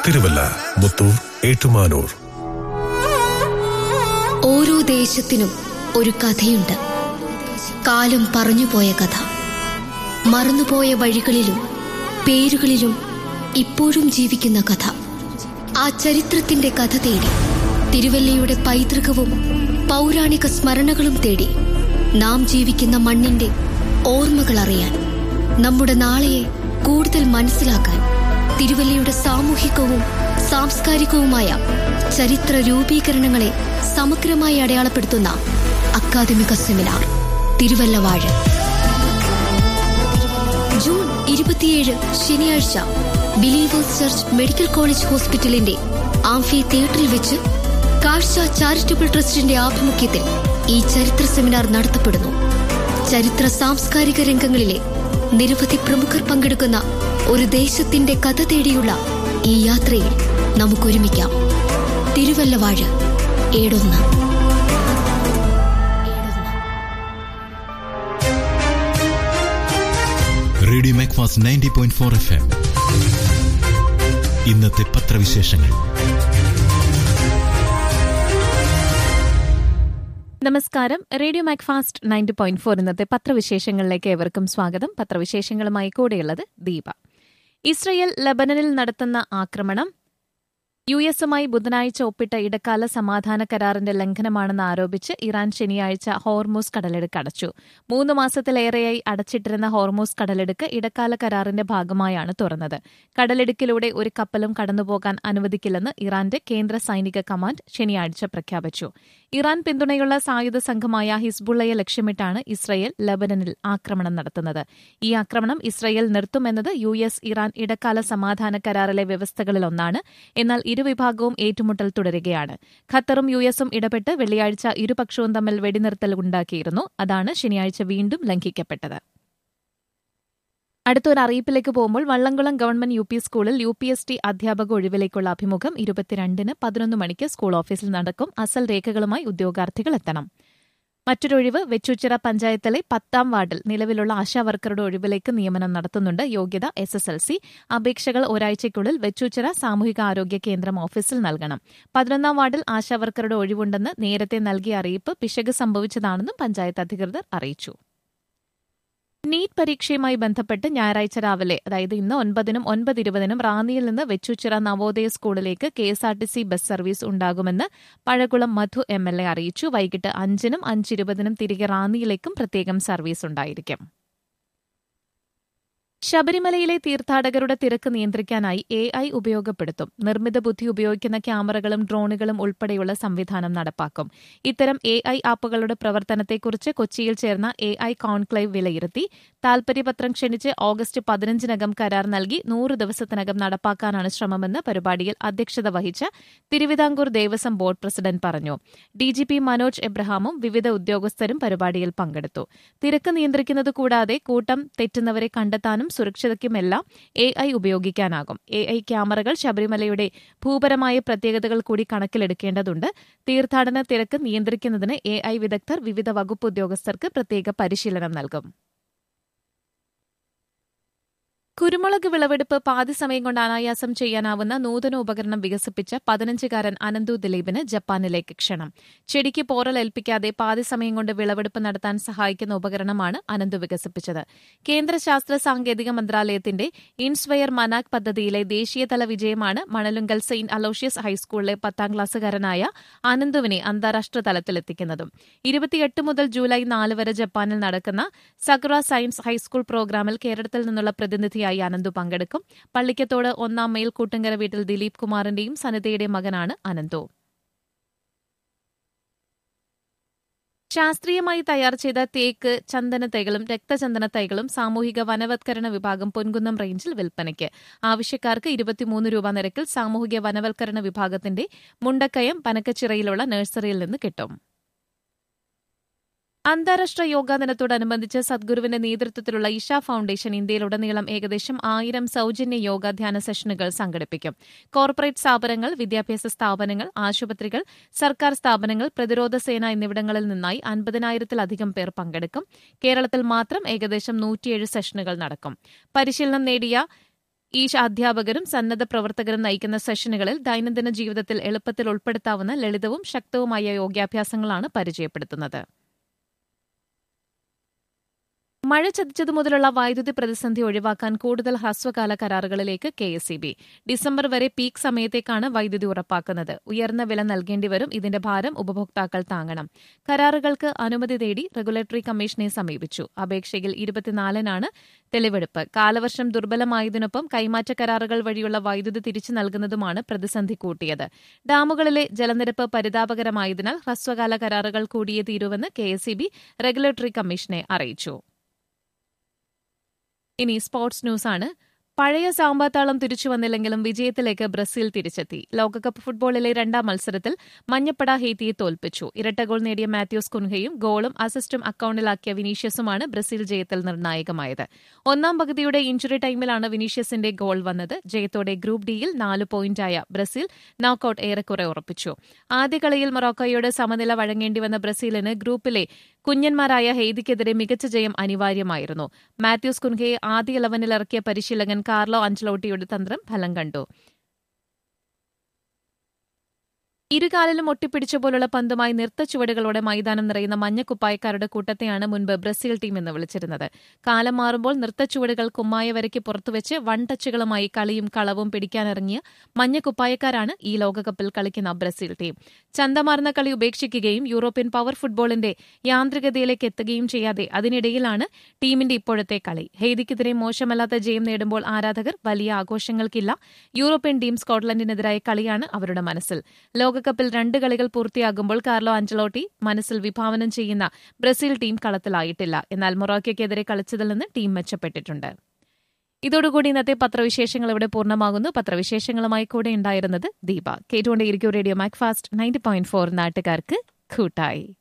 തിരുവല്ല മുത്തൂർ ഏറ്റുമാനൂർ ഓരോ ദേശത്തിനും ഒരു കഥയുണ്ട് കാലം പറഞ്ഞുപോയ കഥ മറന്നുപോയ വഴികളിലും പേരുകളിലും ഇപ്പോഴും ജീവിക്കുന്ന കഥ ആ ചരിത്രത്തിന്റെ കഥ തേടി തിരുവല്ലയുടെ പൈതൃകവും പൗരാണിക സ്മരണകളും തേടി നാം ജീവിക്കുന്ന മണ്ണിന്റെ ഓർമ്മകൾ അറിയാൻ നമ്മുടെ നാളെയെ കൂടുതൽ മനസ്സിലാക്കാൻ തിരുവല്ലയുടെ സാമൂഹികവും സാംസ്കാരികവുമായ ചരിത്ര രൂപീകരണങ്ങളെ സമഗ്രമായി അടയാളപ്പെടുത്തുന്ന അക്കാദമിക സെമിനാർ തിരുവല്ല വാഴ ജൂൺ ഇരുപത്തിയേഴ് ശനിയാഴ്ച ബിലീവേഴ്സ് ചർച്ച് മെഡിക്കൽ കോളേജ് ഹോസ്പിറ്റലിന്റെ ആംഫി തിയേറ്ററിൽ വെച്ച് കാഴ്ച ചാരിറ്റബിൾ ട്രസ്റ്റിന്റെ ആഭിമുഖ്യത്തിൽ ഈ ചരിത്ര സെമിനാർ നടത്തപ്പെടുന്നു ചരിത്ര സാംസ്കാരിക രംഗങ്ങളിലെ നിരവധി പ്രമുഖർ പങ്കെടുക്കുന്ന ഒരു ദേശത്തിന്റെ കഥ തേടിയുള്ള ഈ യാത്രയിൽ നമുക്കൊരുമിക്കാം തിരുവല്ല വാഴ ഏടൊന്ന് radio Macfast ninety point four F M ഇന്നത്തെ പത്രവിശേഷങ്ങൾ നമസ്കാരം radio Macfast ninety point four ഇന്നത്തെ പത്രവിശേഷങ്ങളിലേക്ക് ഏവർക്കും സ്വാഗതം പത്രവിശേഷങ്ങളുമായി കൂടെയുള്ളത് ദീപ ഇസ്രയേൽ ലബനനിൽ നടത്തുന്ന ആക്രമണം യു എസുമായി ബുധനാഴ്ച ഒപ്പിട്ട ഇടക്കാല സമാധാന കരാറിന്റെ ലംഘനമാണെന്ന് ആരോപിച്ച് ഇറാൻ ശനിയാഴ്ച ഹോർമൂസ് കടലെടുക്ക് അടച്ചു മൂന്ന് മാസത്തിലേറെയായി അടച്ചിട്ടിരുന്ന ഹോർമൂസ് കടലെടുക്ക് ഇടക്കാല കരാറിന്റെ ഭാഗമായാണ് തുറന്നത് കടലെടുക്കിലൂടെ ഒരു കപ്പലും കടന്നുപോകാൻ അനുവദിക്കില്ലെന്ന് ഇറാന്റെ കേന്ദ്ര സൈനിക കമാൻഡ് ശനിയാഴ്ച പ്രഖ്യാപിച്ചു ഇറാൻ പിന്തുണയുള്ള സായുധ സംഘമായ ഹിസ്ബുള്ളയെ ലക്ഷ്യമിട്ടാണ് ഇസ്രയേൽ ലബനനിൽ ആക്രമണം നടത്തുന്നത് ഈ ആക്രമണം ഇസ്രയേൽ നിർത്തുമെന്നത് യു എസ് ഇറാൻ ഇടക്കാല സമാധാന കരാറിലെ വ്യവസ്ഥകളിലൊന്നാണ് എന്നാൽ ഇരുവിഭാഗവും ഏറ്റുമുട്ടൽ തുടരുകയാണ് ഖത്തറും യു എസും ഇടപെട്ട് വെള്ളിയാഴ്ച ഇരുപക്ഷവും തമ്മിൽ വെടിനിർത്തൽ ഉണ്ടാക്കിയിരുന്നു അതാണ് ശനിയാഴ്ച വീണ്ടും ലംഘിക്കപ്പെട്ടത് അടുത്തൊരു അറിയിപ്പിലേക്ക് പോകുമ്പോൾ വള്ളംകുളം ഗവൺമെന്റ് യു പി സ്കൂളിൽ യു പി എസ് ടി അധ്യാപക ഒഴിവിലേക്കുള്ള അഭിമുഖം ഇരുപത്തിരണ്ടിന് പതിനൊന്ന് മണിക്ക് സ്കൂൾ ഓഫീസിൽ നടക്കും അസൽ രേഖകളുമായി ഉദ്യോഗാർത്ഥികൾ എത്തണം മറ്റൊരൊഴിവ് വെച്ചൂച്ചിറ പഞ്ചായത്തിലെ പത്താം വാർഡിൽ നിലവിലുള്ള ആശാവർക്കറുടെ ഒഴിവിലേക്ക് നിയമനം നടത്തുന്നുണ്ട് യോഗ്യത എസ് എസ് എൽ സി അപേക്ഷകൾ ഒരാഴ്ചയ്ക്കുള്ളിൽ വെച്ചൂച്ചിറ സാമൂഹിക ആരോഗ്യ കേന്ദ്രം ഓഫീസിൽ നൽകണം പതിനൊന്നാം വാർഡിൽ ആശാവർക്കറുടെ ഒഴിവുണ്ടെന്ന് നേരത്തെ നൽകിയ അറിയിപ്പ് പിശക് സംഭവിച്ചതാണെന്നും പഞ്ചായത്ത് അധികൃതർ അറിയിച്ചു നീറ്റ് പരീക്ഷയുമായി ബന്ധപ്പെട്ട് ഞായറാഴ്ച രാവിലെ അതായത് ഇന്ന് ഒൻപതിനും ഒൻപത് ഇരുപതിനും റാന്നിയിൽ നിന്ന് വെച്ചൂച്ചിറ നവോദയ സ്കൂളിലേക്ക് K S R T C bus service ഉണ്ടാകുമെന്ന് Pazhakulam Madhu M L A അറിയിച്ചു വൈകിട്ട് അഞ്ചിനും അഞ്ചിരുപതിനും തിരികെ റാന്നിയിലേക്കും പ്രത്യേകം സർവീസ് ഉണ്ടായിരിക്കും ശബരിമലയിലെ തീർത്ഥാടകരുടെ തിരക്ക് നിയന്ത്രിക്കാനായി എ ഐ ഉപയോഗപ്പെടുത്തും നിർമ്മിത ബുദ്ധി ഉപയോഗിക്കുന്ന ക്യാമറകളും ഡ്രോണുകളും ഉൾപ്പെടെയുള്ള സംവിധാനം നടപ്പാക്കും ഇത്തരം എ ഐ ആപ്പുകളുടെ പ്രവർത്തനത്തെക്കുറിച്ച് കൊച്ചിയിൽ ചേർന്ന എ ഐ കോൺക്ലേവ് വിലയിരുത്തി താൽപര്യപത്രം ക്ഷണിച്ച് ഓഗസ്റ്റ് പതിനഞ്ചിനകം കരാർ നൽകി നൂറ് ദിവസത്തിനകം നടപ്പാക്കാനാണ് ശ്രമമെന്ന് പരിപാടിയിൽ അധ്യക്ഷത വഹിച്ച തിരുവിതാംകൂർ ദേവസ്വം ബോർഡ് പ്രസിഡന്റ് പറഞ്ഞു ഡിജിപി മനോജ് എബ്രഹാമും വിവിധ ഉദ്യോഗസ്ഥരും പരിപാടിയിൽ പങ്കെടുത്തു തിരക്ക് നിയന്ത്രിക്കുന്നത് കൂടാതെ കൂട്ടം തെറ്റുന്നവരെ കണ്ടെത്താനും സുരക്ഷയ്ക്കുമെല്ലാം എ ഐ ഉപയോഗിക്കാനാകും എ ഐ ക്യാമറകൾ ശബരിമലയുടെ ഭൂപരമായ പ്രത്യേകതകൾ കൂടി കണക്കിലെടുക്കേണ്ടതുണ്ട് തീർത്ഥാടന തിരക്ക് നിയന്ത്രിക്കുന്നതിന് എ ഐ വിദഗ്ധർ വിവിധ വകുപ്പ് ഉദ്യോഗസ്ഥർക്ക് പ്രത്യേക പരിശീലനം നൽകും കുരുമുളക് വിളവെടുപ്പ് പാതി സമയം കൊണ്ട് അനായാസം ചെയ്യാനാവുന്ന നൂതന ഉപകരണം വികസിപ്പിച്ച പതിനഞ്ചുകാരൻ അനന്തു ദിലീപിന് ജപ്പാനിലേക്ക് ക്ഷണം ചെടിക്ക് പോറലേൽപ്പിക്കാതെ പാതി സമയം കൊണ്ട് വിളവെടുപ്പ് നടത്താൻ സഹായിക്കുന്ന ഉപകരണമാണ് അനന്തു വികസിപ്പിച്ചത് കേന്ദ്ര ശാസ്ത്ര സാങ്കേതിക മന്ത്രാലയത്തിന്റെ ഇൻസ്വയർ മനാക് പദ്ധതിയിലെ ദേശീയതല വിജയമാണ് മണലുങ്കൽ സെയിന്റ് അലോഷ്യസ് ഹൈസ്കൂളിലെ പത്താം ക്ലാസ്സുകാരനായ അനന്തുവിനെ അന്താരാഷ്ട്ര തലത്തിലെത്തിക്കുന്നതും ഇരുപത്തിയെട്ട് മുതൽ ജൂലൈ നാല് വരെ ജപ്പാനിൽ നടക്കുന്ന സഗ്ര സയൻസ് ഹൈസ്കൂൾ പ്രോഗ്രാമിൽ കേരളത്തിൽ നിന്നുള്ള പ്രതിനിധിയായി അനന്തു പങ്കെടുക്കും പള്ളിക്കത്തോട് ഒന്നാം മൈൽ കൂട്ടുങ്കര വീട്ടിൽ ദിലീപ് കുമാറിന്റെയും സനിതയുടെയും മകനാണ് അനന്തു ശാസ്ത്രീയമായി തയ്യാർ ചെയ്ത തേക്ക് ചന്ദന തൈകളും രക്തചന്ദന തൈകളും സാമൂഹിക വനവത്കരണ വിഭാഗം പൊൻകുന്നം റേഞ്ചിൽ വിൽപ്പനയ്ക്ക് ആവശ്യക്കാർക്ക് ഇരുപത്തിമൂന്ന് രൂപ നിരക്കിൽ സാമൂഹിക വനവത്കരണ വിഭാഗത്തിന്റെ മുണ്ടക്കയം പനക്കച്ചിറയിലുള്ള നഴ്സറിയിൽ നിന്ന് കിട്ടും അന്താരാഷ്ട്ര യോഗാ ദിനത്തോടനുബന്ധിച്ച് സദ്ഗുരുവിന്റെ നേതൃത്വത്തിലുള്ള ഇഷ ഫൌണ്ടേഷൻ ഇന്ത്യയിലുടനീളം ഏകദേശം ആയിരം സൌജന്യ യോഗ ധ്യാന സെഷനുകൾ സംഘടിപ്പിക്കും കോർപ്പറേറ്റ് സ്ഥാപനങ്ങൾ വിദ്യാഭ്യാസ സ്ഥാപനങ്ങൾ ആശുപത്രികൾ സർക്കാർ സ്ഥാപനങ്ങൾ പ്രതിരോധ സേന എന്നിവിടങ്ങളിൽ നിന്നായി അൻപതിനായിരത്തിലധികം പേർ പങ്കെടുക്കും കേരളത്തിൽ മാത്രം ഏകദേശം നൂറ്റിയേഴ് സെഷനുകൾ നടക്കും പരിശീലനം നേടിയ ഈ അധ്യാപകരും സന്നദ്ധ പ്രവർത്തകരും നയിക്കുന്ന സെഷനുകളിൽ ദൈനംദിന ജീവിതത്തിൽ എളുപ്പത്തിൽ ഉൾപ്പെടുത്താവുന്ന ലളിതവും ശക്തവുമായ യോഗ്യാഭ്യാസങ്ങളാണ് പരിചയപ്പെടുത്തുന്നത് മഴ ചതിച്ചതു മുതലുള്ള വൈദ്യുതി പ്രതിസന്ധി ഒഴിവാക്കാൻ കൂടുതൽ ഹ്രസ്വകാല കരാറുകളിലേക്ക് കെ എസ് ബി ഡിസംബർ വരെ പീക്ക് സമയത്തേക്കാണ് വൈദ്യുതി ഉറപ്പാക്കുന്നത് ഉയർന്ന വില നൽകേണ്ടി വരും ഇതിന്റെ ഭാരം ഉപഭോക്താക്കൾ താങ്ങണം കരാറുകൾക്ക് അനുമതി തേടി റെഗുലേറ്ററി കമ്മീഷനെ സമീപിച്ചു അപേക്ഷയിൽ ഇരുപത്തിനാലിനാണ് തെളിവെടുപ്പ് കാലവർഷം ദുർബലമായതിനൊപ്പം കൈമാറ്റ കരാറുകൾ വഴിയുള്ള വൈദ്യുതി തിരിച്ചു നൽകുന്നതുമാണ് പ്രതിസന്ധി കൂട്ടിയത് ഡാമുകളിലെ ജലനിരപ്പ് പരിതാപകരമായതിനാൽ ഹ്രസ്വകാല കരാറുകൾ കൂടിയേ തീരുവെന്ന് കെ റെഗുലേറ്ററി കമ്മീഷനെ അറിയിച്ചു ഇനി സ്പോർട്സ് ന്യൂസാണ് പഴയ സാമ്പാത്താളം തിരിച്ചു വന്നില്ലെങ്കിലും വിജയത്തിലേക്ക് ബ്രസീൽ തിരിച്ചെത്തി ലോകകപ്പ് ഫുട്ബോളിലെ രണ്ടാം മത്സരത്തിൽ മഞ്ഞപ്പട ഹെയ്ത്തിയെ തോൽപ്പിച്ചു ഇരട്ട ഗോൾ നേടിയ മാത്യൂസ് കുൻഹയും ഗോളും അസിസ്റ്റും അക്കൌണ്ടിലാക്കിയ വിനീഷ്യസുമാണ് ബ്രസീൽ ജയത്തിൽ നിർണായകമായത് ഒന്നാം പകുതിയുടെ ഇഞ്ചുറി ടൈമിലാണ് വിനീഷ്യസിന്റെ ഗോൾ വന്നത് ജയത്തോടെ ഗ്രൂപ്പ് ഡിയിൽ നാല് പോയിന്റായ ബ്രസീൽ നോക്കൌട്ട് ഏറെക്കുറെ ഉറപ്പിച്ചു ആദ്യ കളിയിൽ മൊറോക്കോയോട് സമനില വഴങ്ങേണ്ടി വന്ന ബ്രസീലിന് ഗ്രൂപ്പിലെ കുഞ്ഞന്മാരായ ഹെയ്ദിക്കെതിരെ മികച്ച ജയം അനിവാര്യമായിരുന്നു മാത്യൂസ് കുൻഹയെ ആദ്യ ഇലവനിലിറക്കിയ പരിശീലകൻ കാർലോ അഞ്ചലോട്ടിയുടെ തന്ത്രം ഫലം കണ്ടു ഇരുകാലിലും ഒട്ടിപ്പിടിച്ച പോലുള്ള പന്തുമായി നൃത്തച്ചുവടുകളോടെ മൈതാനം നിറയുന്ന മഞ്ഞക്കുപ്പായക്കാരുടെ കൂട്ടത്തെയാണ് മുൻപ് ബ്രസീൽ ടീം എന്ന് വിളിച്ചിരുന്നത് കാലം മാറുമ്പോൾ നൃത്തച്ചുവടുകൾ കുമ്മായ വരയ്ക്ക് പുറത്തുവച്ച് വൺ ടച്ചുകളുമായി കളിയും കളവും പിടിക്കാനിറങ്ങിയ മഞ്ഞക്കുപ്പായക്കാരാണ് ഈ ലോകകപ്പിൽ കളിക്കുന്ന ബ്രസീൽ ടീം ചന്തമാർന്ന കളി ഉപേക്ഷിക്കുകയും യൂറോപ്യൻ പവർ ഫുട്ബോളിന്റെ യാന്ത്രികതയിലേക്ക് എത്തുകയും ചെയ്യാതെ അതിനിടയിലാണ് ടീമിന്റെ ഇപ്പോഴത്തെ കളി ഹെയ്ദിക്കെതിരെ മോശമല്ലാത്ത ജയം നേടുമ്പോൾ ആരാധകർ വലിയ ആഘോഷങ്ങൾക്കില്ല യൂറോപ്യൻ ടീം സ്കോട്ട്ലൻഡിനെതിരായ കളിയാണ് അവരുടെ മനസ്സിൽ ലോകകപ്പിൽ രണ്ട് കളികൾ പൂർത്തിയാകുമ്പോൾ കാർലോ അഞ്ചലോട്ടി മനസ്സിൽ വിഭാവനം ചെയ്യുന്ന ബ്രസീൽ ടീം കളത്തിലായിട്ടില്ല എന്നാൽ മൊറോക്കയ്ക്കെതിരെ കളിച്ചതിൽ നിന്ന് ടീം മെച്ചപ്പെട്ടിട്ടുണ്ട് ഇതോടുകൂടി ഇന്നത്തെ പത്രവിശേഷങ്ങൾ ഇവിടെ പൂർണ്ണമാകുന്നു പത്രവിശേഷങ്ങളുമായി കൂടെ ഉണ്ടായിരുന്നത് ദീപ കേട്ടുകൊണ്ടേയിരിക്കും radio Macfast ninety point four നാട്ടുകാർക്ക് കൂട്ടായി